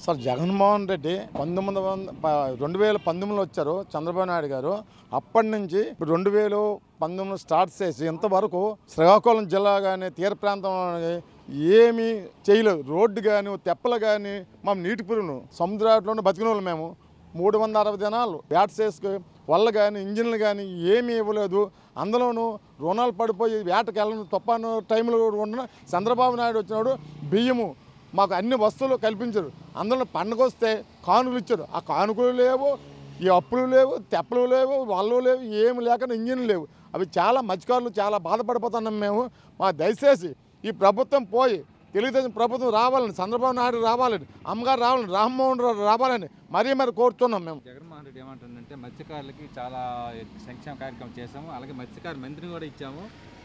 అసలు జగన్మోహన్ రెడ్డి పంతొమ్మిది వంద ప- రెండు వేల పంతొమ్మిదిలో వచ్చారు చంద్రబాబు నాయుడు గారు అప్పటి నుంచి ఇప్పుడు రెండు వేలు పంతొమ్మిది స్టార్ట్ చేసి ఇంతవరకు శ్రీకాకుళం జిల్లా కానీ తీర ప్రాంతంలో కానీ ఏమీ చేయలేదు రోడ్డు కానీ తెప్పలు కానీ మా నీటి పురుగును సముద్రాట్లోనే బతికిన వాళ్ళు మేము మూడు వందల అరవై దినాలు బ్యాట్ చేసుకు వల్ల కానీ ఇంజిన్లు కానీ ఏమీ ఇవ్వలేదు అందులోనూ రుణాలు పడిపోయి వేటకి వెళ్ళిన తుఫాను టైంలో ఉన్న చంద్రబాబు నాయుడు వచ్చినాడు బియ్యము మాకు అన్ని వస్తువులు కల్పించారు అందులో పండుగ వస్తే కానుకలు ఇచ్చారు ఆ కానుకలు లేవు ఈ అప్పులు లేవు తెప్పలు లేవు వాళ్ళు లేవు ఏమి లేకుండా ఇంజిన్లు లేవు అవి చాలా మత్స్యకారులు చాలా బాధపడిపోతున్నాం మేము మా దయచేసి ఈ ప్రభుత్వం పోయి తెలుగుదేశం ప్రభుత్వం రావాలని చంద్రబాబు నాయుడు రావాలని అమ్మగారు రావాలని రామ్మోహన్ రావు రావాలని మరీ మరి కోరుతున్నాం మేము జగన్మోహన్ రెడ్డి ఏమంటుందంటే మత్స్యకారులకి చాలా సంక్షేమ కార్యక్రమం చేశాము అలాగే మత్స్యకార మంత్రిని కూడా ఇచ్చాము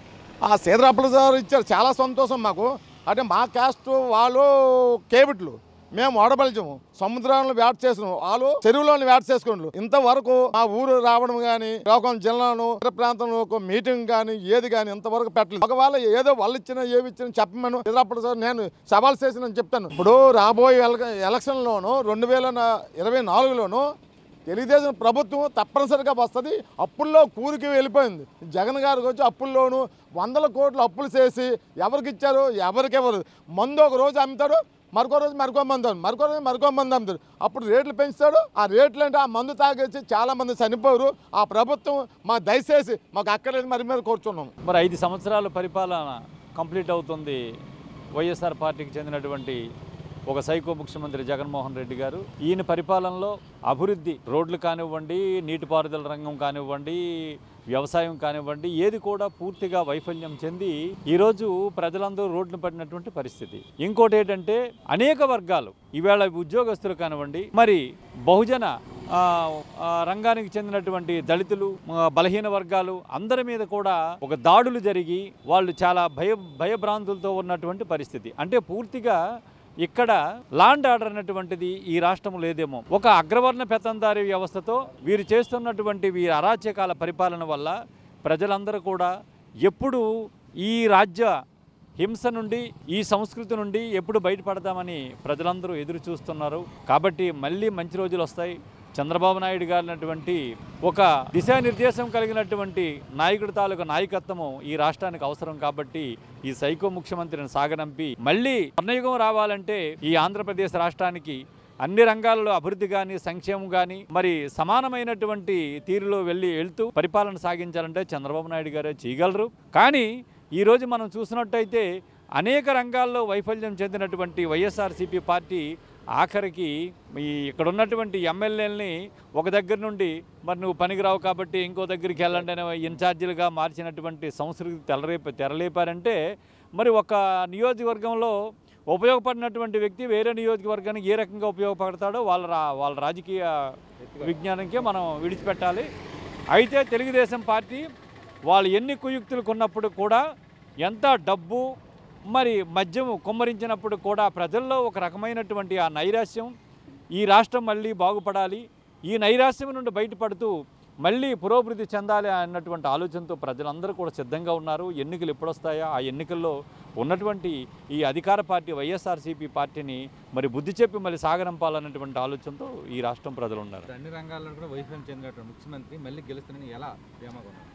ఆ సీతారాపుల సార్ ఇచ్చారు చాలా సంతోషం మాకు అంటే మా క్యాస్ట్ వాళ్ళు కేబిట్లు మేము ఓడబలిచాము సముద్రంలో వేట చేసినాం వాళ్ళు చెరువులోని వేట చేసుకుంటారు ఇంతవరకు మా ఊరు రావడం కానీ శ్రీకాకుళం జిల్లాను ఇతర ప్రాంతంలో ఒక మీటింగ్ కానీ ఏది కానీ ఇంతవరకు పెట్టలేదు ఒకవేళ ఏదో వాళ్ళు ఇచ్చినా ఏవి ఇచ్చినా చెప్పమను సీతారాపుల సార్ నేను సవాల్ చేసి నేను చెప్తాను ఇప్పుడు రాబోయే ఎల- ఎలక్షన్లోను రెండు వేల ఇరవై నాలుగులోను తెలుగుదేశం ప్రభుత్వం తప్పనిసరిగా వస్తుంది అప్పుల్లో కూరికి వెళ్ళిపోయింది జగన్ గారికి వచ్చి అప్పుల్లోను వందల కోట్లు అప్పులు చేసి ఎవరికి ఇచ్చారు ఎవరికి ఎవరు మందు ఒక రోజు అమ్ముతాడు మరొక రోజు మరొక మంది అమ్ముతాడు. మరొక రోజు మరొక మంది అమ్ముతాడు అప్పుడు రేట్లు పెంచుతాడు ఆ రేట్లు అంటే ఆ మందు తాగేసి చాలా మంది చనిపోరు ఆ ప్రభుత్వం మా దయచేసి మాకు అక్కర్లేదు మరి మీద కూర్చున్నాం మరి ఐదు సంవత్సరాల పరిపాలన కంప్లీట్ అవుతుంది వైఎస్ఆర్ పార్టీకి చెందినటువంటి ఒక సైకో ముఖ్యమంత్రి జగన్మోహన్ రెడ్డి గారు ఈయన పరిపాలనలో అభివృద్ధి రోడ్లు కానివ్వండి నీటిపారుదల రంగం కానివ్వండి వ్యవసాయం కానివ్వండి ఏది కూడా పూర్తిగా వైఫల్యం చెంది ఈరోజు ప్రజలందరూ రోడ్లు పడినటువంటి పరిస్థితి ఇంకోటి ఏంటంటే అనేక వర్గాలు ఈవేళ ఉద్యోగస్తులు కానివ్వండి మరి బహుజన ఆ, ఆ, రంగానికి చెందినటువంటి దళితులు ఆ, బలహీన వర్గాలు అందరి మీద కూడా ఒక దాడులు జరిగి వాళ్ళు చాలా భయ భయభ్రాంతులతో ఉన్నటువంటి పరిస్థితి అంటే పూర్తిగా ఇక్కడ లాండ్ ఆర్డర్ అన్నటువంటిది ఈ రాష్ట్రం లేదేమో ఒక అగ్రవర్ణ పెత్తందారి వ్యవస్థతో వీరు చేస్తున్నటువంటి వీరి అరాచకాల పరిపాలన వల్ల ప్రజలందరూ కూడా ఎప్పుడు ఈ రాజ్య హింస నుండి ఈ సంస్కృతి నుండి ఎప్పుడు బయటపడదామని ప్రజలందరూ ఎదురు చూస్తున్నారు కాబట్టి మళ్ళీ మంచి రోజులు వస్తాయి చంద్రబాబు నాయుడు గారినటువంటి ఒక దిశానిర్దేశం కలిగినటువంటి నాయకుడి తాలూకు నాయకత్వము ఈ రాష్ట్రానికి అవసరం కాబట్టి ఈ సైకో ముఖ్యమంత్రిని సాగనంపి మళ్ళీ స్వర్ణయుగం రావాలంటే ఈ ఆంధ్రప్రదేశ్ రాష్ట్రానికి అన్ని రంగాలలో అభివృద్ధి కానీ సంక్షేమం కానీ మరి సమానమైనటువంటి తీరులో వెళ్ళి వెళ్తూ పరిపాలన సాగించాలంటే చంద్రబాబు నాయుడు గారే చేయగలరు కానీ ఈరోజు మనం చూసినట్టయితే అనేక రంగాల్లో వైఫల్యం చెందినటువంటి వైఎస్ఆర్సీపీ పార్టీ ఆఖరికి ఈ ఇక్కడ ఉన్నటువంటి ఎమ్మెల్యేలని ఒక దగ్గర నుండి మరి నువ్వు పనికిరావు కాబట్టి ఇంకో దగ్గరికి వెళ్ళండి అనే ఇన్ఛార్జీలుగా మార్చినటువంటి సంస్కృతి తెరలేప తెరలేపారంటే మరి ఒక నియోజకవర్గంలో ఉపయోగపడినటువంటి వ్యక్తి వేరే నియోజకవర్గానికి ఏ రకంగా ఉపయోగపడతాడో వాళ్ళ రా వాళ్ళ రాజకీయ విజ్ఞానంకే మనం విడిచిపెట్టాలి అయితే తెలుగుదేశం పార్టీ వాళ్ళు ఎన్ని కుయుక్తులు కొన్నప్పుడు కూడా ఎంత డబ్బు మరి మద్యం కుమ్మరించినప్పుడు కూడా ప్రజల్లో ఒక రకమైనటువంటి ఆ నైరాశ్యం ఈ రాష్ట్రం మళ్ళీ బాగుపడాలి ఈ నైరాశ్యం నుండి బయటపడుతూ మళ్ళీ పురోభివృద్ధి చెందాలి అన్నటువంటి ఆలోచనతో ప్రజలందరూ కూడా సిద్ధంగా ఉన్నారు ఎన్నికలు ఎప్పుడొస్తాయో ఆ ఎన్నికల్లో ఉన్నటువంటి ఈ అధికార పార్టీ వైఎస్ఆర్సీపీ పార్టీని మరి బుద్ధి చెప్పి మళ్ళీ సాగనంపాలన్నటువంటి ఆలోచనతో ఈ రాష్ట్రం ప్రజలు ఉన్నారు అన్ని రంగాల్లో కూడా వైఫల్యం చెందినటువంటి ముఖ్యమంత్రి మళ్ళీ గెలుస్తానని ఎలా ధీమాగా ఉన్నారు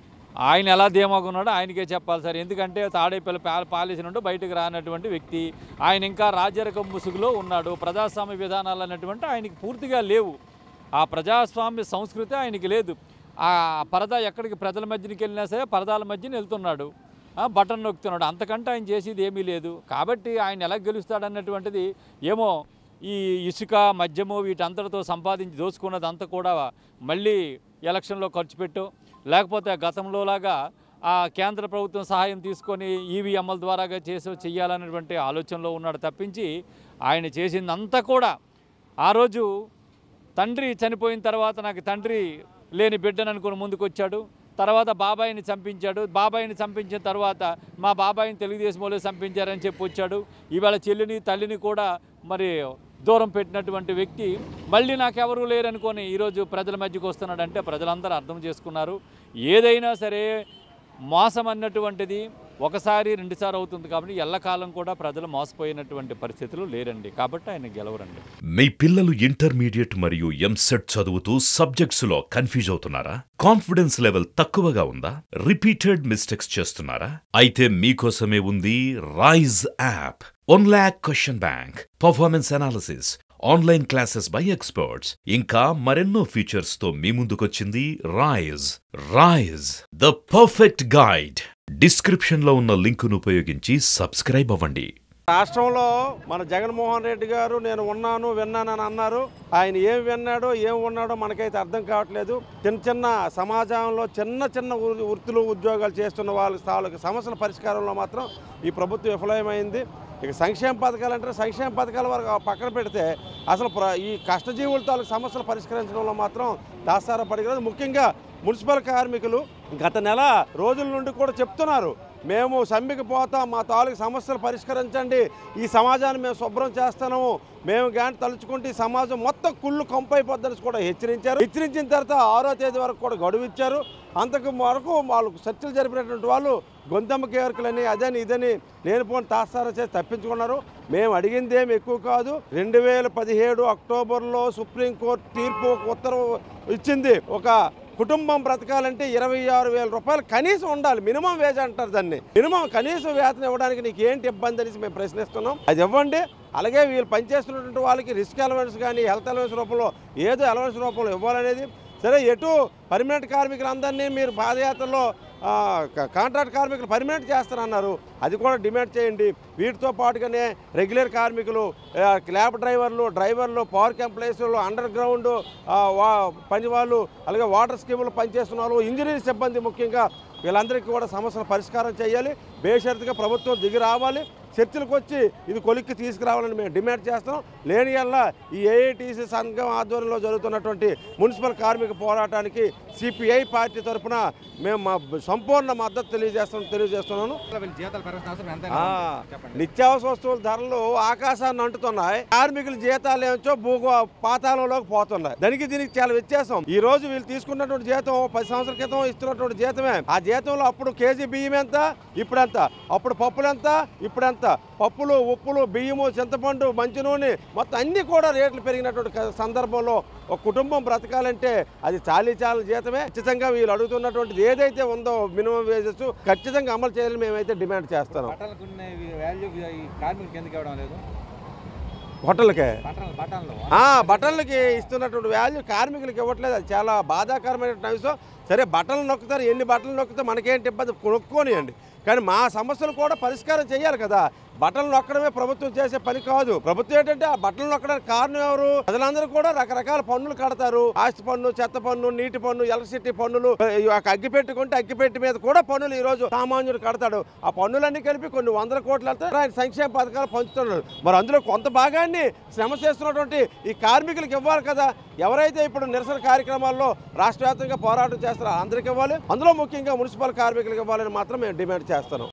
ఆయన ఎలా ధీమాగా ఉన్నాడో ఆయనకే చెప్పాలి సార్ ఎందుకంటే తాడేపల్లి పా పాలసీ నుండి బయటకు రానటువంటి వ్యక్తి ఆయన ఇంకా రాజరికం ముసుగులో ఉన్నాడు ప్రజాస్వామ్య విధానాలు అన్నటువంటి ఆయనకి పూర్తిగా లేవు ఆ ప్రజాస్వామ్య సంస్కృతి ఆయనకి లేదు ఆ పరదా ఎక్కడికి ప్రజల మధ్యకి వెళ్ళినా సరే పరదాల మధ్యన వెళ్తున్నాడు ఆ, బటన్ నొక్కుతున్నాడు అంతకంటే ఆయన చేసేది ఏమీ లేదు కాబట్టి ఆయన ఎలా గెలుస్తాడన్నటువంటిది ఏమో ఈ ఇసుక మద్యము వీటంతటితో సంపాదించి దోచుకున్నదంతా కూడా మళ్ళీ ఎలక్షన్లో ఖర్చు పెట్టు లేకపోతే గతంలోలాగా ఆ కేంద్ర ప్రభుత్వం సహాయం తీసుకొని ఈవీఎంల ద్వారాగా చేసి చెయ్యాలనేటువంటి ఆలోచనలో ఉన్నాడు తప్పించి ఆయన చేసిందంతా కూడా ఆ రోజు తండ్రి చనిపోయిన తర్వాత నాకు తండ్రి లేని బిడ్డను అనుకుని ముందుకు వచ్చాడు తర్వాత బాబాయిని చంపించాడు బాబాయిని చంపించిన తర్వాత మా బాబాయిని తెలుగుదేశం వాళ్ళు చంపించారని చెప్పి వచ్చాడు ఇవాళ చెల్లిని తల్లిని కూడా మరి దూరం పెట్టినటువంటి వ్యక్తి మళ్ళీ నాకెవరూ లేరనుకొని ఈరోజు ప్రజల మధ్యకు వస్తున్నాడంటే ప్రజలందరూ అర్థం చేసుకున్నారు ఏదైనా సరే మోసం అన్నటువంటిది ఒకసారి రెండుసార్లు అవుతుంది కాబట్టి ఎల్లకాలం కూడా ప్రజలు మోసపోయినటువంటి పరిస్థితులు లేరండి కాబట్టి ఆయన గెలవరండి మీ పిల్లలు ఇంటర్మీడియట్ మరియు ఎంసెట్ చదువుతూ సబ్జెక్ట్స్ లో కన్ఫ్యూజ్ అవుతున్నారా కాన్ఫిడెన్స్ లెవెల్ తక్కువగా ఉందా రిపీటెడ్ మిస్టేక్స్ చేస్తున్నారా అయితే మీకోసమే ఉంది Rise app one lakh question bank performance analysis online classes by experts ఇంకా మరెన్నో ఫీచర్స్ తో మీ ముందుకొచ్చింది Rise Rise the perfect guide description లో ఉన్న లింకును ఉపయోగించి సబ్స్క్రైబ్ అవ్వండి రాష్ట్రంలో మన జగన్మోహన్ రెడ్డి గారు నేను ఉన్నాను విన్నానని అన్నారు ఆయన ఏం విన్నాడో ఏం ఉన్నాడో మనకైతే అర్థం కావట్లేదు చిన్న చిన్న సమాజంలో చిన్న చిన్న వృ- వృత్తులు ఉద్యోగాలు చేస్తున్న వాళ్ళ తాలూకు సమస్యల పరిష్కారంలో మాత్రం ఈ ప్రభుత్వం విఫలమైంది ఇక సంక్షేమ పథకాలు అంటే సంక్షేమ పథకాల వరకు పక్కన పెడితే అసలు ప్ర- ఈ కష్టజీవుల తాలూకు సమస్యలు పరిష్కరించడంలో మాత్రం దాసార పడిగలేదు ముఖ్యంగా మున్సిపల్ కార్మికులు గత నెల రోజుల నుండి కూడా చెప్తున్నారు మేము సమ్మెకి పోతాం మా తాలూకు సమస్యలు పరిష్కరించండి ఈ సమాజాన్ని మేము శుభ్రం చేస్తాము మేము కానీ తలుచుకుంటే ఈ సమాజం మొత్తం కుళ్ళు కంపైపోద్దని కూడా హెచ్చరించారు హెచ్చరించిన తర్వాత ఆరో తేదీ వరకు కూడా గడువు ఇచ్చారు అంతకు వరకు వాళ్ళు చర్చలు జరిపినటువంటి వాళ్ళు గొంతమ్మ కేర్కులని అదని ఇదని లేనిపోని తాత్సారం చేసి తప్పించుకున్నారు మేము అడిగింది ఏమి ఎక్కువ కాదు రెండు వేల పదిహేడు అక్టోబర్లో సుప్రీంకోర్టు తీర్పు ఒక ఉత్తర్వు ఇచ్చింది ఒక కుటుంబం బ్రతకాలంటే ఇరవై ఆరు వేల రూపాయలు కనీసం ఉండాలి మినిమం వేజ్ అంటారు దాన్ని మినిమం కనీసం వేతనం ఇవ్వడానికి నీకు ఏంటి ఇబ్బంది అనేసి మేము ప్రశ్నిస్తున్నాం అది ఇవ్వండి అలాగే వీళ్ళు పనిచేస్తున్నటువంటి వాళ్ళకి రిస్క్ అలవెన్స్ కానీ హెల్త్ అలవెన్స్ రూపంలో ఏదో అలవెన్స్ రూపంలో ఇవ్వాలనేది సరే ఎటు పర్మనెంట్ కార్మికులందరినీ మీరు పాదయాత్రలో ఆ, క- కాంట్రాక్ట్ కార్మికులు పర్మనెంట్ చేస్తారన్నారు అది కూడా డిమాండ్ చేయండి వీటితో పాటుగానే రెగ్యులర్ కార్మికులు ఆ, ల్యాబ్ డ్రైవర్లు డ్రైవర్లు పవర్ ఎంప్లాయీస్లు అండర్ గ్రౌండ్ ఆ, వా పని వాళ్ళు అలాగే వాటర్ స్కీములు పనిచేస్తున్న వాళ్ళు ఇంజనీరింగ్ సిబ్బంది ముఖ్యంగా వీళ్ళందరికీ కూడా సమస్యల పరిష్కారం చేయాలి బేషరతుగా ప్రభుత్వం దిగి రావాలి చర్చలకు వచ్చి ఇది కొలిక్కి తీసుకురావాలని మేము డిమాండ్ చేస్తున్నాం లేని వల్ల ఈ ఏఐటీసీ సంఘం ఆధ్వర్యంలో జరుగుతున్నటువంటి మున్సిపల్ కార్మిక పోరాటానికి సిపిఐ పార్టీ తరఫున మేము మా సంపూర్ణ మద్దతు తెలియజేస్తాం తెలియజేస్తున్నాను వీళ్ళ జీతాలు పెరగాల్సిన అవసరం ఎంత ఆ, చెప్పండి నిత్యావసర వస్తువుల ధరలు ఆకాశాన్ని అంటుతున్నాయి కార్మికుల జీతాలు ఏమో భూగో పాతాళంలోకి పోతున్నాయి దానికి దీనికి చాలా వ్యత్యాసం ఈ రోజు వీళ్ళు తీసుకున్నటువంటి జీతం పది సంవత్సరాల క్రితం ఇస్తున్నటువంటి జీతమే ఆ జీతంలో అప్పుడు కేజీ బియ్యం ఎంత ఇప్పుడు ఎంత అప్పుడు పప్పులు ఎంత ఇప్పుడు ఎంత పప్పులు ఉప్పులు బియ్యము చింతపండు మంచి నూనె మొత్తం అన్ని కూడా రేట్లు పెరిగినటువంటి క- సందర్భంలో ఒక కుటుంబం బ్రతకాలంటే అది చాలీ చాలని జీతమే ఖచ్చితంగా వీళ్ళు అడుగుతున్నటువంటిది ఏదైతే ఉందో మినిమం వేజెస్ ఖచ్చితంగా అమలు చేయాలని మేమైతే డిమాండ్ చేస్తున్నాం బట్టలకు ఉన్న వాల్యూ ఈ కార్మికులకి ఎందుకు ఇవ్వడం లేదు హోటల్కే బట్టలు బట్టలు ఆ బట్టలకి ఇస్తున్నటువంటి వాల్యూ కార్మికులకు ఇవ్వట్లేదు అది చాలా బాధాకరమైన విషయం సరే బట్టలు నొక్కుతారు ఎన్ని బట్టలు నొక్కితే మనకేంటి ఇబ్బంది నొక్కోనియండి కానీ మా సమస్యలు కూడా పరిష్కారం చేయాలి కదా బట్టలు నొక్కడమే ప్రభుత్వం చేసే పని కాదు ప్రభుత్వం ఏంటంటే ఆ బట్టలు నొక్కడానికి కారణం ఎవరు ప్రజలందరూ కూడా రకరకాల పన్నులు కడతారు ఆస్తి పన్ను చెత్త పన్ను నీటి పన్ను ఎలక్ట్రిసిటీ పన్నులు ఈ యొక్క అగ్గిపెట్టి కొంటే అగ్గిపెట్టి మీద కూడా పన్నులు ఈ రోజు సామాన్యుడు కడతాడు ఆ పన్నులన్నీ కలిపి కొన్ని వందల కోట్లు వెళ్తారు ఆయన సంక్షేమ పథకాలు పంచుతున్నాడు మరి అందులో కొంత భాగాన్ని శ్రమ చేస్తున్నటువంటి ఈ కార్మికులకు ఇవ్వాలి కదా ఎవరైతే ఇప్పుడు నిరసన కార్యక్రమాల్లో రాష్ట్ర వ్యాప్తంగా పోరాటం చేస్తారో అందరికి ఇవ్వాలి అందులో ముఖ్యంగా మున్సిపల్ కార్మికులకు ఇవ్వాలని మాత్రం మేము డిమాండ్ చేస్తున్నాం